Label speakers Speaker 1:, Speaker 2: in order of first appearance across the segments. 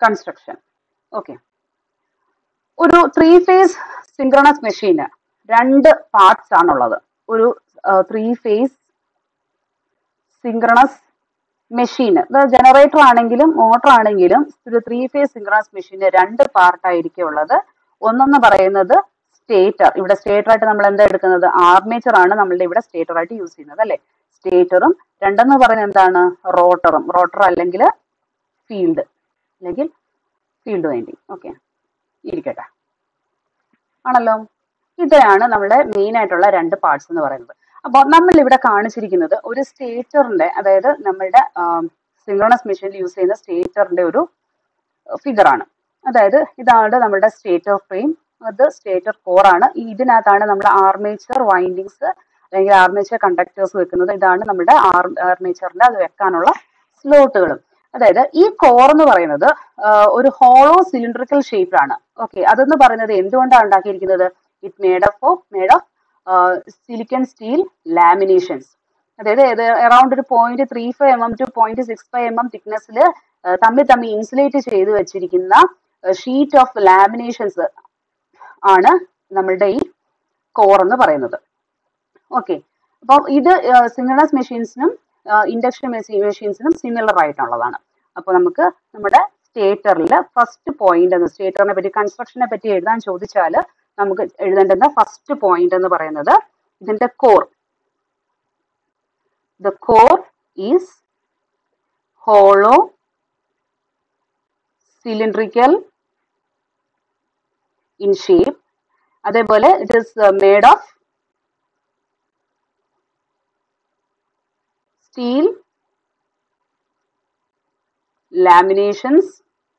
Speaker 1: Construction okay ഒരു three phase synchronous മെഷീന് രണ്ട് പാർട്സ് ആണുള്ളത് ഒരു three phase synchronous machine generator ആണെങ്കിലും മോട്ടർ ആണെങ്കിലും ഒരു ത്രീ ഫേസ് സിങ്ക്രണസ് മെഷീന് രണ്ട് പാർട്ട് ആയിരിക്കും ഉള്ളത് ഒന്നെന്ന് പറയുന്നത് സ്റ്റേറ്റർ ഇവിടെ സ്റ്റേറ്റർ ആയിട്ട് നമ്മൾ എന്താ എടുക്കുന്നത് ആർമേച്ചർ ആണ് നമ്മളുടെ ഇവിടെ സ്റ്റേറ്റർ ആയിട്ട് യൂസ് ചെയ്യുന്നത് അല്ലെ സ്റ്റേറ്ററും രണ്ടെന്ന് പറയുന്നത് എന്താണ് റോട്ടറും റോട്ടർ അല്ലെങ്കിൽ ഫീൽഡ് അല്ലെങ്കിൽ ഫീൽഡ് വൈൻഡിങ് ഓക്കെ ഇരിക്കട്ടെ ആണല്ലോ ഇതാണ് നമ്മുടെ മെയിൻ ആയിട്ടുള്ള രണ്ട് പാർട്സ് എന്ന് പറയുന്നത് അപ്പോൾ നമ്മൾ ഇവിടെ കാണിച്ചിരിക്കുന്നത് ഒരു സ്റ്റേറ്ററിന്റെ അതായത് നമ്മളുടെ സിങ്ക്രണസ് മെഷീനിൽ യൂസ് ചെയ്യുന്ന സ്റ്റേറ്ററിന്റെ ഒരു ഫിഗർ ആണ് അതായത് ഇതാണ് നമ്മുടെ സ്റ്റേറ്റർ ഫ്രെയിം അത് സ്റ്റേറ്റർ കോർ ആണ് ഈ ഇതിനകത്താണ് നമ്മുടെ ആർമേച്ചർ വൈൻഡിങ്സ് അല്ലെങ്കിൽ ആർമേച്ചർ കണ്ടക്ടേഴ്സ് വെക്കുന്നത് ഇതാണ് നമ്മുടെ ആർമേച്ചറിന്റെ അത് വെക്കാനുള്ള സ്ലോട്ടുകളും അതായത് ഈ കോർ എന്ന് പറയുന്നത് ഒരു ഹോളോ സിലിണ്ടറിക്കൽ ഷേപ്പിലാണ് ഓക്കെ അതെന്ന് പറയുന്നത് എന്തുകൊണ്ടാണ് ഉണ്ടാക്കിയിരിക്കുന്നത് it made of of made of silicon steel laminations അതായത് അറൌണ്ട് ഒരു point three five M M two point six five M M തിക്നെസ്സിൽ തമ്മിൽ തമ്മിൽ ഇൻസുലേറ്റ് ചെയ്ത് വെച്ചിരിക്കുന്ന ഷീറ്റ് ഓഫ് ലാമിനേഷൻസ് ആണ് നമ്മളുടെ ഈ കോർ എന്ന് പറയുന്നത് ഓക്കെ അപ്പം ഇത് സിംഗണസ് മെഷീൻസിനും ഇൻഡക്ഷൻ മെഷീൻസിനും സിമിലർ ആയിട്ടുള്ളതാണ് അപ്പോൾ നമുക്ക് നമ്മുടെ സ്റ്റേറ്ററിൽ ഫസ്റ്റ് പോയിന്റ് എന്ന് സ്റ്റേറ്ററിനെ പറ്റി കൺസ്ട്രക്ഷനെ പറ്റി എഴുതാൻ ചോദിച്ചാൽ നമുക്ക് എഴുതേണ്ടുന്ന ഫസ്റ്റ് പോയിന്റ് എന്ന് പറയുന്നത് ഇതിന്റെ core the core is hollow cylindrical in shape അതേപോലെ it is made of steel laminations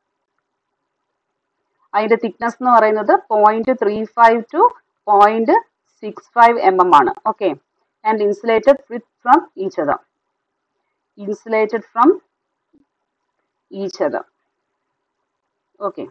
Speaker 1: അതിന്റെ തിക്നെസ് എന്ന് പറയുന്നത് point three five two point six five M M ആണ് okay and insulated with from each other insulated from each other okay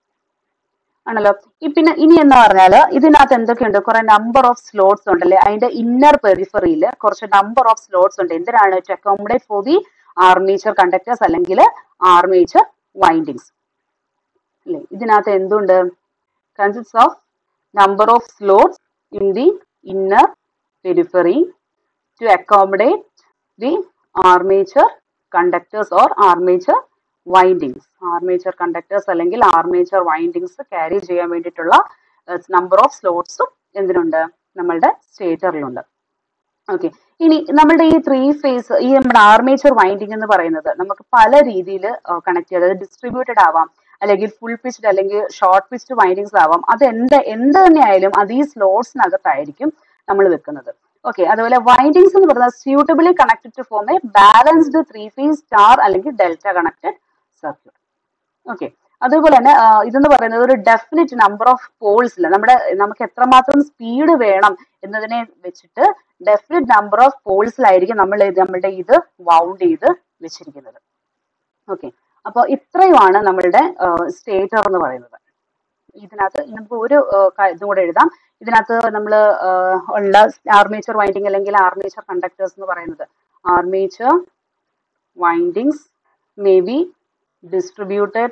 Speaker 1: ആണല്ലോ ഈ പിന്നെ ഇനി എന്ന് പറഞ്ഞാല് ഇതിനകത്ത് എന്തൊക്കെയുണ്ട് കുറെ നമ്പർ ഓഫ് സ്ലോട്ട്സ് ഉണ്ടല്ലേ അതിന്റെ ഇന്നർ പെരിഫറിയിൽ കുറച്ച് നമ്പർ ഓഫ് സ്ലോട്ട്സ് ഉണ്ട് എന്തിനാണ് to accommodate for the armature conductors അല്ലെങ്കിൽ ആർമേച്ചർ വൈൻഡിങ്സ് അല്ലേ ഇതിനകത്ത് എന്തുണ്ട് consist of number of slots in the inner periphery to accommodate the armature conductors or armature windings armature conductors അല്ലെങ്കിൽ armature windings carry ചെയ്യാൻ വേണ്ടിയിട്ടുള്ള number of സ്ലോട്ട്സും എന്തിനുണ്ട് നമ്മളുടെ സ്റ്റേറ്ററിലുണ്ട് okay ഇനി നമ്മളുടെ ഈ ത്രീ ഫേസ് ഈ നമ്മുടെ ആർമേച്ചർ വൈൻഡിങ് എന്ന് പറയുന്നത് നമുക്ക് പല രീതിയിൽ കണക്ട് ചെയ്യാം അതായത് ഡിസ്ട്രിബ്യൂട്ടഡ് ആവാം അല്ലെങ്കിൽ ഫുൾ പിച്ച്ഡ് അല്ലെങ്കിൽ ഷോർട്ട് പിച്ച്ഡ് വൈൻഡിങ്സ് ആവാം അത് എന്ത് എന്ത് തന്നെ ആയാലും അത് ഈ സ്ലോട്ട്സിനകത്തായിരിക്കും നമ്മൾ വെക്കുന്നത് ഓക്കെ അതുപോലെ വൈൻഡിങ്സ് എന്ന് പറയുന്നത് suitably connected to form a balanced three phase star അല്ലെങ്കിൽ ഡെൽറ്റ കണക്റ്റഡ് സർക്യൂട്ട് ഓക്കെ അതുപോലെ തന്നെ ഇതെന്ന് പറയുന്നത് ഒരു ഡെഫിനിറ്റ് നമ്പർ ഓഫ് പോൾസിൽ നമ്മുടെ നമുക്ക് എത്രമാത്രം സ്പീഡ് വേണം എന്നതിനെ വെച്ചിട്ട് ഡെഫിനിറ്റ് നമ്പർ ഓഫ് പോൾസിലായിരിക്കും നമ്മൾ നമ്മളുടെ ഇത് വൗണ്ട് ചെയ്ത് വെച്ചിരിക്കുന്നത് ഓക്കെ അപ്പോൾ ഇത്രയുമാണ് നമ്മളുടെ സ്റ്റേറ്റർ എന്ന് പറയുന്നത് ഇതിനകത്ത് നമുക്ക് ഒരു ഇതും കൂടെ എഴുതാം ഇതിനകത്ത് നമ്മൾ ഉള്ള ആർമേച്ചർ വൈൻഡിങ് അല്ലെങ്കിൽ ആർമേച്ചർ കണ്ടക്ടേഴ്സ് എന്ന് പറയുന്നത് armature windings may be distributed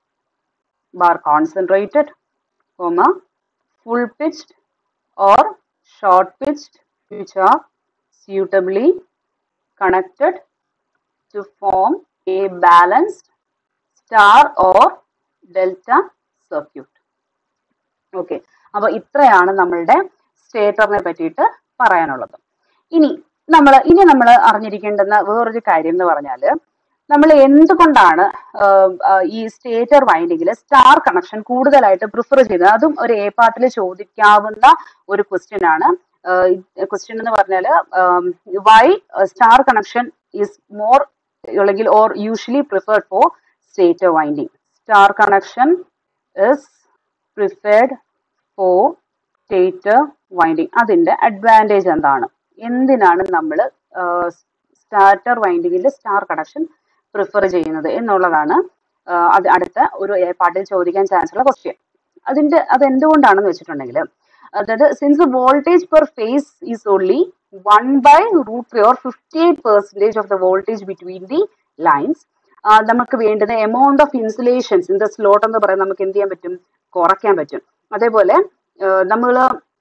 Speaker 1: bar concentrated comma full pitched or short pitched which are suitably connected to form a balanced star or delta circuit okay അപ്പൊ ഇത്രയാണ് നമ്മളുടെ സ്റ്റേറ്ററിനെ പറ്റിയിട്ട് പറയാനുള്ളത് ഇനി നമ്മൾ ഇനി നമ്മൾ അറിഞ്ഞിരിക്കേണ്ടുന്ന വേറൊരു കാര്യം എന്ന് പറഞ്ഞാൽ നമ്മൾ എന്തുകൊണ്ടാണ് ഈ സ്റ്റേറ്റർ വൈൻഡിങ്ങിൽ സ്റ്റാർ കണക്ഷൻ കൂടുതലായിട്ട് പ്രിഫർ ചെയ്തത് അതും ഒരു എ പാർട്ടിൽ ചോദിക്കാവുന്ന ഒരു ക്വസ്റ്റ്യൻ ആണ് ക്വസ്റ്റ്യൻ എന്ന് പറഞ്ഞാൽ why star connection is more അല്ലെങ്കിൽ or usually preferred for stator winding star connection is preferred for stator winding അതിന്റെ അഡ്വാൻറ്റേജ് എന്താണ് എന്തിനാണ് നമ്മൾ സ്റ്റാർട്ടർ വൈൻഡിങ്ങിൽ സ്റ്റാർ കണക്ഷൻ പ്രിഫർ ചെയ്യുന്നത് എന്നുള്ളതാണ് അത് അടുത്ത ഒരു പാട്ടിൽ ചോദിക്കാൻ ചാൻസ് ഉള്ള ക്വസ്റ്റ്യൻ അതിന്റെ അത് എന്തുകൊണ്ടാണെന്ന് വെച്ചിട്ടുണ്ടെങ്കിൽ അതായത് since voltage per phase is only one by root three or fifty eight percentage of the voltage between the lines നമുക്ക് വേണ്ടുന്ന amount of insulations in the slot എന്ന് പറയുന്നത് നമുക്ക് എന്ത് ചെയ്യാൻ പറ്റും കുറയ്ക്കാൻ പറ്റും അതേപോലെ നമ്മൾ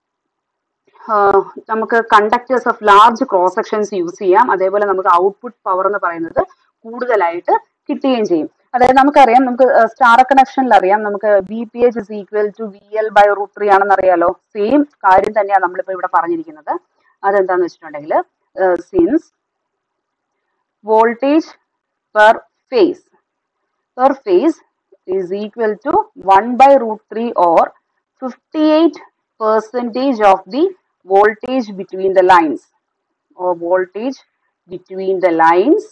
Speaker 1: നമുക്ക് conductors of large cross sections use ചെയ്യാം അതേപോലെ നമുക്ക് ഔട്ട്പുട്ട് പവർ എന്ന് പറയുന്നത് കൂടുതലായിട്ട് കിട്ടുകയും ചെയ്യും അതായത് നമുക്കറിയാം നമുക്ക് സ്റ്റാർ കണക്ഷനിൽ അറിയാം നമുക്ക് B P H is equal to V L by root three ആണെന്ന് അറിയാലോ സെയിം കാര്യം തന്നെയാണ് നമ്മളിപ്പോൾ ഇവിടെ പറഞ്ഞിരിക്കുന്നത് അതെന്താന്ന് വെച്ചിട്ടുണ്ടെങ്കിൽ since voltage per phase per phase is equal to one by root three or fifty eight percentage of the voltage between the lines or voltage between the lines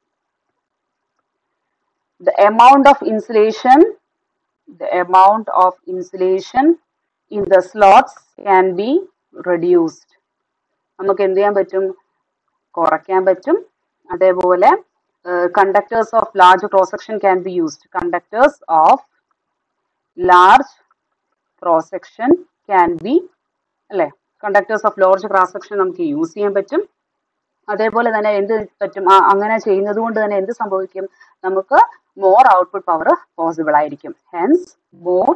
Speaker 1: the amount of insulation the amount of insulation in the slots can be reduced നമുക്ക് എന്ത് ചെയ്യാൻ പറ്റും കുറയ്ക്കാൻ പറ്റും അതേപോലെ conductors of large cross section can be used conductors of large cross section can be അല്ലേ conductors of large cross section നമുക്ക് use ചെയ്യാൻ പറ്റും അതേപോലെ തന്നെ എന്ത് പറ്റും അങ്ങനെ ചെയ്യുന്നത് കൊണ്ട് തന്നെ എന്ത് സംഭവിക്കും നമുക്ക് മോർ ഔട്ട്പുട്ട് പവർ പോസിബിൾ ആയിരിക്കും hence more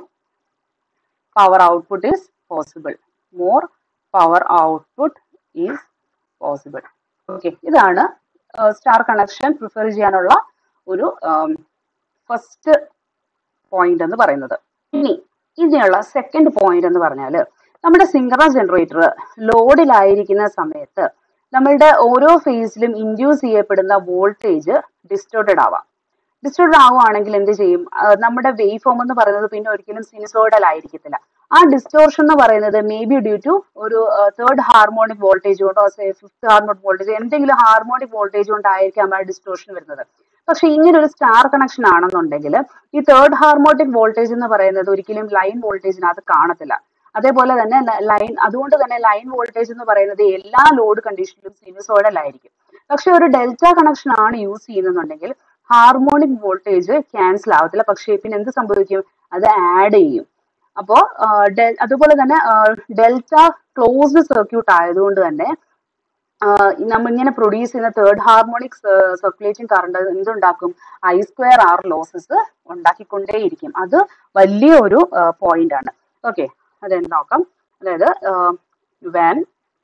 Speaker 1: power output is possible more power output is possible okay ഇതാണ് സ്റ്റാർ കണക്ഷൻ പ്രിഫർ ചെയ്യാനുള്ള ഒരു ഫസ്റ്റ് പോയിന്റ് എന്ന് പറയുന്നത് ഇനി ഇതിനുള്ള സെക്കൻഡ് പോയിന്റ് എന്ന് പറഞ്ഞാൽ നമ്മുടെ സിംഗറസ് ജനറേറ്റർ ലോഡിലായിരിക്കുന്ന സമയത്ത് നമ്മളുടെ ഓരോ ഫേസിലും ഇൻഡ്യൂസ് ചെയ്യപ്പെടുന്ന വോൾട്ടേജ് ഡിസ്റ്റോർട്ടഡ് ആവാം ഡിസ്റ്റോർട്ടഡ് ആവുകയാണെങ്കിൽ എന്ത് ചെയ്യും നമ്മുടെ വേവ് ഫോം എന്ന് പറയുന്നത് പിന്നെ ഒരിക്കലും സിനിസോയിഡൽ ആയിരിക്കത്തില്ല ആ ഡിസ്റ്റോർഷൻ എന്ന് പറയുന്നത് മേ ബി ഡ്യൂ ടു ഒരു തേർഡ് ഹാർമോണിക് വോൾട്ടേജ് കൊണ്ടോ ഫിഫ്ത് ഹാർമോണിക് വോൾട്ടേജ് എന്തെങ്കിലും ഹാർമോണിക് വോൾട്ടേജ് കൊണ്ടായിരിക്കാം ആ ഡിസ്റ്റോർഷൻ വരുന്നത് പക്ഷെ ഇങ്ങനെ ഒരു സ്റ്റാർ കണക്ഷൻ ആണെന്നുണ്ടെങ്കിൽ ഈ തേർഡ് ഹാർമോണിക് വോൾട്ടേജ് എന്ന് പറയുന്നത് ഒരിക്കലും ലൈൻ വോൾട്ടേജിനകത്ത് കാണത്തില്ല അതേപോലെ തന്നെ ലൈൻ അതുകൊണ്ട് തന്നെ ലൈൻ വോൾട്ടേജ് എന്ന് പറയുന്നത് എല്ലാ ലോഡ് കണ്ടീഷനിലും സിനുസോയിഡൽ ആയിരിക്കും പക്ഷെ ഒരു ഡെൽറ്റ കണക്ഷൻ ആണ് യൂസ് ചെയ്യുന്നുണ്ടെങ്കിൽ ഹാർമോണിക് വോൾട്ടേജ് ക്യാൻസൽ ആവത്തില്ല പക്ഷേ പിന്നെ എന്ത് സംഭവിക്കും അത് ആഡ് ചെയ്യും അപ്പോൾ അതുപോലെ തന്നെ ഡെൽറ്റ ക്ലോസ്ഡ് സർക്യൂട്ട് ആയതുകൊണ്ട് തന്നെ നമ്മൾ ഇങ്ങനെ പ്രൊഡ്യൂസ് ചെയ്യുന്ന തേർഡ് ഹാർമോണിക് സർക്കുലേറ്റിംഗ് കറണ്ട് എന്തുണ്ടാക്കും ഐ സ്ക്വയർ ആർ ലോസസ് ഉണ്ടാക്കിക്കൊണ്ടേയിരിക്കും അത് വലിയൊരു പോയിന്റ് ആണ് ഓക്കെ അതെന്ത് നോക്കാം അതായത് when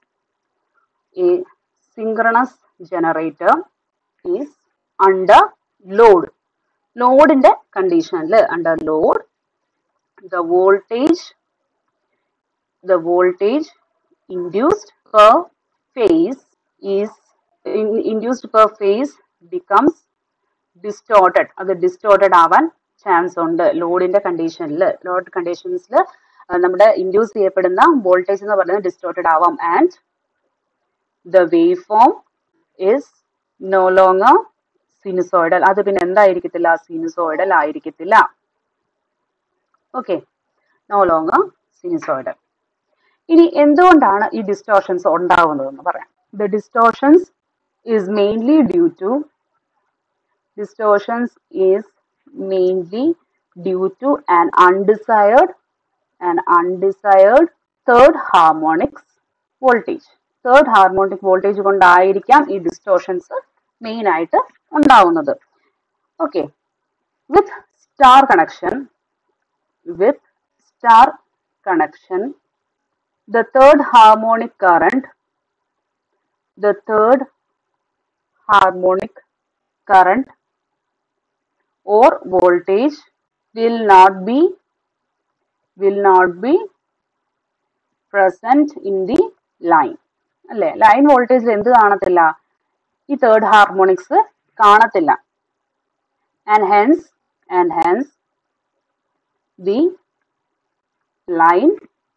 Speaker 1: a synchronous generator is under load ലോഡിന്റെ കണ്ടീഷനിൽ under load the voltage the voltage induced per phase is in, induced per phase becomes distorted അത് ഡിസ്റ്റോർട്ടഡ് ആവാൻ ചാൻസ് ഉണ്ട് ലോഡിന്റെ കണ്ടീഷനിൽ ലോഡ് കണ്ടീഷൻസിൽ നമ്മുടെ ഇൻഡ്യൂസ് ചെയ്യപ്പെടുന്ന വോൾട്ടേജ് എന്ന് പറയുന്നത് ഡിസ്റ്റോർട്ടഡ് ആവാം and the waveform is no longer sinusoidal അത് പിന്നെ എന്തായിരിക്കത്തില്ല സിനുസോയിഡൽ ആയിരിക്കത്തില്ല ഓക്കെ നോ ലോങ്ങർ സിനുസോയിഡൽ ഇനി എന്തുകൊണ്ടാണ് ഈ ഡിസ്റ്റോർഷൻസ് ഉണ്ടാവുന്നതെന്ന് പറയാം the distortions is mainly due to distortions is mainly due to an undesired an undesired third harmonics voltage third harmonic voltage കൊണ്ടായിരിക്കാം ഈ ഡിസ്റ്റോർഷൻസ് മെയിൻ ആയിട്ട് ഉണ്ടാവുന്നത് okay with star connection with star connection the third harmonic current the third harmonic current or voltage will not be will not be present in the line അല്ലേ line വോൾട്ടേജിൽ എന്ത് കാണത്തില്ല ഈ third harmonics കാണത്തില്ല and hence and hence the line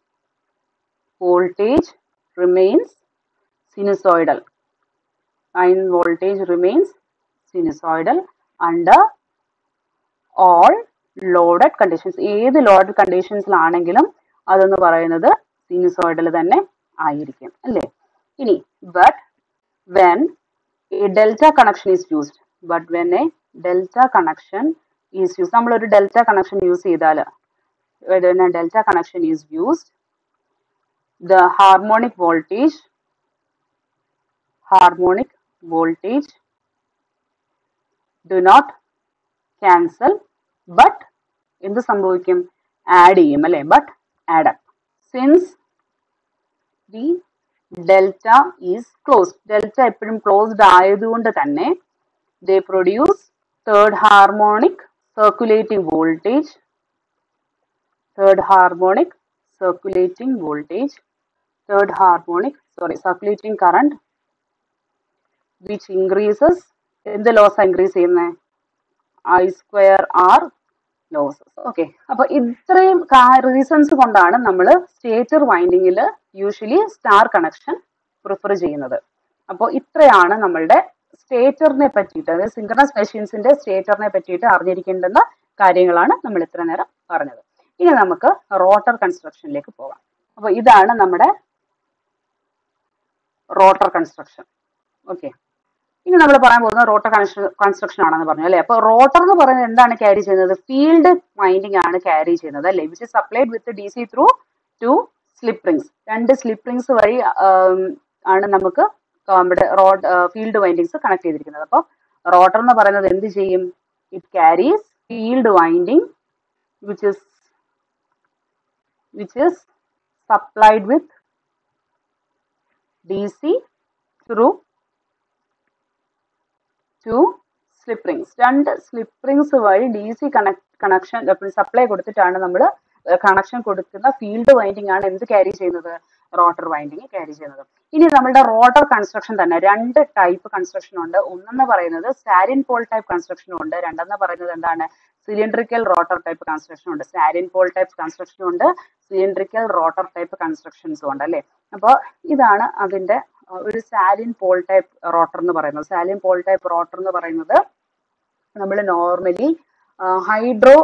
Speaker 1: voltage remains sinusoidal. Line voltage remains sinusoidal under all loaded conditions. ഏത് loaded കണ്ടീഷൻസിലാണെങ്കിലും അതെന്ന് പറയുന്നത് സിനുസോയിഡൽ തന്നെ ആയിരിക്കും അല്ലേ ഇനി but when a delta connection is used but when a delta connection is use നമ്മളൊരു delta connection use ചെയ്താൽ delta connection is used the harmonic voltage harmonic voltage do not cancel but എന്ത് സംഭവിക്കും add ചെയ്യും അല്ലെ but add up since the delta is closed delta എപ്പോഴും closed ആയതുകൊണ്ട് തന്നെ they produce third harmonic circulating voltage third harmonic circulating voltage third harmonic sorry circulating current which increases എന്ത് loss increase ചെയ്യുന്നത് I square R losses okay അപ്പൊ ഇത്രയും reasons കൊണ്ടാണ് നമ്മൾ stator വൈൻഡിങ്ങിൽ യൂഷ്വലി സ്റ്റാർ കണക്ഷൻ പ്രിഫർ ചെയ്യുന്നത് അപ്പോൾ ഇത്രയാണ് നമ്മളുടെ സ്റ്റേറ്ററിനെ പറ്റിയിട്ട് അതായത് സിങ്കണസ് മെഷീൻസിന്റെ സ്റ്റേറ്ററിനെ പറ്റിയിട്ട് അറിഞ്ഞിരിക്കേണ്ടുന്ന കാര്യങ്ങളാണ് നമ്മൾ ഇത്ര നേരം പറഞ്ഞത് ഇനി നമുക്ക് റോട്ടർ കൺസ്ട്രക്ഷനിലേക്ക് പോകാം അപ്പോൾ ഇതാണ് നമ്മുടെ റോട്ടർ കൺസ്ട്രക്ഷൻ ഓക്കെ ഇനി നമ്മൾ പറയാൻ പോകുന്നത് റോട്ടർ കൺസ്ട്രക്ഷൻ ആണെന്ന് പറഞ്ഞു അല്ലേ അപ്പോൾ റോട്ടർ എന്ന് പറയുന്നത് എന്താണ് ക്യാരി ചെയ്യുന്നത് ഫീൽഡ് വൈൻഡിങ് ആണ് ക്യാരി ചെയ്യുന്നത് അല്ലേ which supplied with D C through two slip rings രണ്ട് സ്ലിപ്പ് റിങ്സ് വഴി ആണ് നമുക്ക് നമ്മുടെ റോഡ് ഫീൽഡ് വൈൻഡിങ്സ് കണക്ട് ചെയ്തിരിക്കുന്നത് അപ്പോൾ റോട്ടർ എന്ന് പറയുന്നത് എന്ത് ചെയ്യും it carries field winding which is which is supplied with DC through two slip rings. രണ്ട് സ്ലിപ്പ് റിങ്സ് വഴി D C connect connection supply കൊടുത്തിട്ടാണ് നമ്മൾ കണക്ഷൻ കൊടുക്കുന്ന ഫീൽഡ് വൈൻഡിങ് ആണ് എന്ത് ക്യാരി ചെയ്യുന്നത് റോട്ടർ വൈൻഡിങ് ക്യാരി ചെയ്യുന്നത് ഇനി നമ്മുടെ റോട്ടർ കൺസ്ട്രക്ഷൻ തന്നെ രണ്ട് ടൈപ്പ് കൺസ്ട്രക്ഷൻ ഉണ്ട് ഒന്നെന്ന് പറയുന്നത് സാരിൻ പോൾ ടൈപ്പ് കൺസ്ട്രക്ഷനും ഉണ്ട് രണ്ടെന്ന് പറയുന്നത് എന്താണ് സിലിണ്ടറിക്കൽ റോട്ടർ ടൈപ്പ് കൺസ്ട്രക്ഷൻ ഉണ്ട് സാരിൻ പോൾ ടൈപ്പ് കൺസ്ട്രക്ഷനും ഉണ്ട് സിലിണ്ടറിക്കൽ റോട്ടർ ടൈപ്പ് കൺസ്ട്രക്ഷൻസും ഉണ്ട് അല്ലേ അപ്പോൾ ഇതാണ് അതിന്റെ ഒരു സാലിൻ പോൾ ടൈപ്പ് റോട്ടർ എന്ന് പറയുന്നത് സാലിൻ പോൾ ടൈപ്പ് റോട്ടർ എന്ന് പറയുന്നത് നമ്മൾ നോർമലി ഹൈഡ്രോ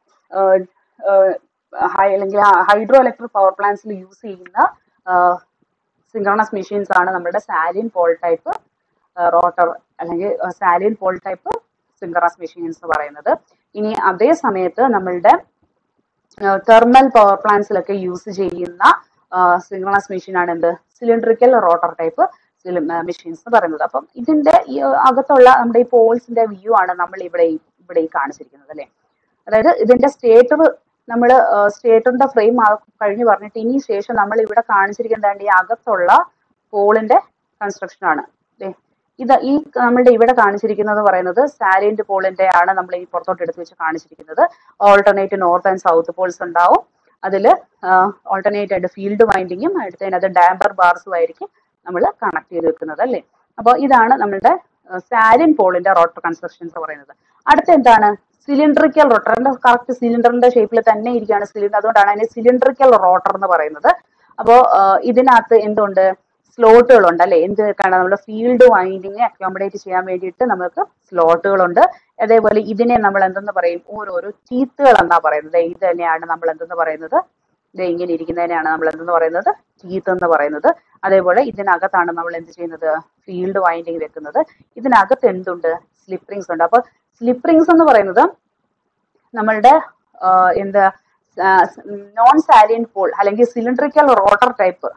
Speaker 1: അല്ലെങ്കിൽ ഹൈഡ്രോ ഇലക്ട്രിക് പവർ പ്ലാന്റ്സിൽ യൂസ് ചെയ്യുന്ന സിങ്ക്രണസ് മെഷീൻസ് ആണ് നമ്മുടെ സാലിൻ പോൾ ടൈപ്പ് റോട്ടർ അല്ലെങ്കിൽ salient pole type synchronous machines എന്ന് പറയുന്നത് ഇനി അതേ സമയത്ത് നമ്മളുടെ തെർമൽ പവർ പ്ലാന്റ്സിലൊക്കെ യൂസ് ചെയ്യുന്ന സിങ്ക്രണസ് മെഷീൻ ആണ് എന്ത് സിലിണ്ടറിക്കൽ റോട്ടർ ടൈപ്പ് മെഷീൻസ് എന്ന് പറയുന്നത് അപ്പം ഇതിന്റെ ഈ അകത്തുള്ള നമ്മുടെ ഈ പോൾസിന്റെ വ്യൂ ആണ് നമ്മൾ ഇവിടെ ഇവിടെ ഈ കാണിച്ചിരിക്കുന്നത് അല്ലെ അതായത് ഇതിന്റെ സ്റ്റേറ്റർ നമ്മൾ സ്റ്റേറ്ററിന്റെ ഫ്രെയിം കഴിഞ്ഞ് പറഞ്ഞിട്ട് ഇനി ശേഷം നമ്മൾ ഇവിടെ കാണിച്ചിരിക്കുന്നത് ഈ അകത്തുള്ള പോളിന്റെ കൺസ്ട്രക്ഷൻ ആണ് ഇത് ഈ നമ്മളുടെ ഇവിടെ കാണിച്ചിരിക്കുന്നത് പറയുന്നത് സാലിന്റ് പോളിന്റെ ആണ് നമ്മൾ ഈ പുറത്തോട്ട് എടുത്ത് വെച്ച് കാണിച്ചിരിക്കുന്നത് alternate north and south poles ഉണ്ടാവും അതിൽ ഓൾട്ടർനേറ്റ് ആയിട്ട് ഫീൽഡ് വൈൻഡിങ്ങും അടുത്തതിനകത്ത് ഡാമ്പർ ബാർസും ആയിരിക്കും നമ്മൾ കണക്ട് ചെയ്ത് വെക്കുന്നത് അല്ലേ അപ്പോൾ ഇതാണ് നമ്മളുടെ സാലിൻ പോളിന്റെ റോട്ടർ കൺസ്ട്രക്ഷൻസ് പറയുന്നത് അടുത്ത എന്താണ് സിലിണ്ടറിക്കൽ റോട്ടറിന്റെ കറക്റ്റ് സിലിണ്ടറിന്റെ ഷേപ്പിൽ തന്നെ ഇരിക്കുകയാണ് സിലിണ്ടർ അതുകൊണ്ടാണ് അതിന് സിലിണ്ടറിക്കൽ റോട്ടർ എന്ന് പറയുന്നത് അപ്പോൾ ഇതിനകത്ത് എന്തുണ്ട് സ്ലോട്ടുകളുണ്ട് അല്ലെ എന്ത് കാരണം നമ്മുടെ ഫീൽഡ് വൈൻഡിങ് അക്കോമഡേറ്റ് ചെയ്യാൻ വേണ്ടിയിട്ട് നമുക്ക് സ്ലോട്ടുകളുണ്ട് അതേപോലെ ഇതിനെ നമ്മൾ എന്തെന്ന് പറയും ഓരോരോ ചീത്തുകൾ എന്നാ പറയുന്നത് ഇത് തന്നെയാണ് നമ്മൾ എന്തെന്ന് പറയുന്നത് ഇത് ഇങ്ങനെ ഇരിക്കുന്നതിനെയാണ് നമ്മൾ എന്തെന്ന് പറയുന്നത് ചീത്ത് എന്ന് പറയുന്നത് അതേപോലെ ഇതിനകത്താണ് നമ്മൾ എന്ത് ചെയ്യുന്നത് ഫീൽഡ് വൈൻഡിങ് വെക്കുന്നത് ഇതിനകത്ത് എന്തുണ്ട് സ്ലിപ്പ് റിങ്സ് ഉണ്ട് അപ്പൊ സ്ലിപ്പ് റിങ്സ് എന്ന് പറയുന്നത് നമ്മളുടെ എന്താ നോൺ സാലിയൻ പോൾ അല്ലെങ്കിൽ സിലിണ്ടറിക്കൽ റോട്ടർ ടൈപ്പ്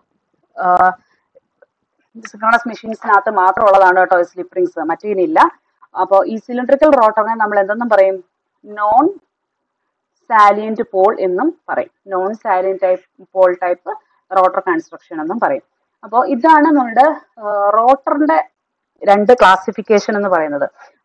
Speaker 1: സിക്രോണസ് മെഷീൻസിനകത്ത് മാത്രമുള്ളതാണ് കേട്ടോ സ്ലിപ്പ് റിങ്സ് മറ്റേതിനില്ല അപ്പോൾ ഈ സിലിണ്ടറിക്കൽ റോട്ടറിനെ നമ്മൾ എന്തെന്നും പറയും നോൺ സാലിയന്റ് പോൾ എന്നും പറയും non salient type pole type rotor construction എന്നും പറയും അപ്പോൾ ഇതാണ് നമ്മുടെ റോട്ടറിന്റെ രണ്ട് ക്ലാസിഫിക്കേഷൻ എന്ന് പറയുന്നത്